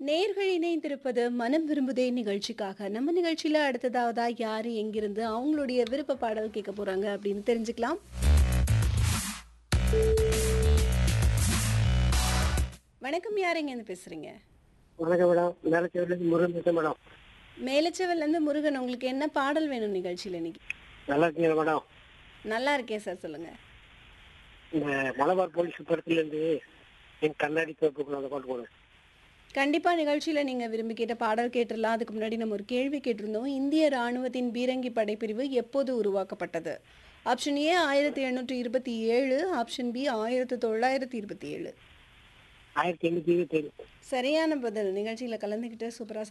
நேர்கள் இணைந்திருப்பது மனம் விரும்புதே நிகழ்ச்சிக்காக நம்ம நிகழ்ச்சியில அடுத்ததாவதா யாரு எங்கிருந்து அவங்களுடைய விருப்ப பாடல் கேட்க போறாங்க அப்படின்னு தெரிஞ்சுக்கலாம் வணக்கம் யார் எங்கேருந்து பேசுறீங்க வணக்கம் மேடம் மேலச்சேரியிலேருந்து முருகன் பேசுறேன் மேடம் மேலச்செவல்ல இருந்து முருகன் உங்களுக்கு என்ன பாடல் வேணும் நிகழ்ச்சியில இன்னைக்கு நல்லா இருக்கீங்களா மேடம் நல்லா இருக்கேன் சார் சொல்லுங்க இந்த மலபார் போலீஸ் படத்துலேருந்து என் கண்ணாடி தோப்புக்குள்ள அந்த பாட்டு போடுங்க கண்டிப்பா நிகழ்ச்சியில நீங்க விரும்பி கேட்ட பாடல் கேட்டுடலாம் அதுக்கு முன்னாடி நம்ம ஒரு கேள்வி கேட்டிருந்தோம் இந்திய ராணுவத்தின் பீரங்கி படைப்பிரிவு எப்போது உருவாக்கப்பட்டது ஆப்ஷன் ஏ ஆயிரத்தி எண்ணூற்றி இருபத்தி ஏழு ஆப்ஷன் பி ஆயிரத்தி தொள்ளாயிரத்தி இருபத்தி ஏழு ஆயிரத்தி எண்ணூற்றி இருபத்தேழு சரியான பதில் நிகழ்ச்சியில கலந்துக்கிட்டு சூப்பரா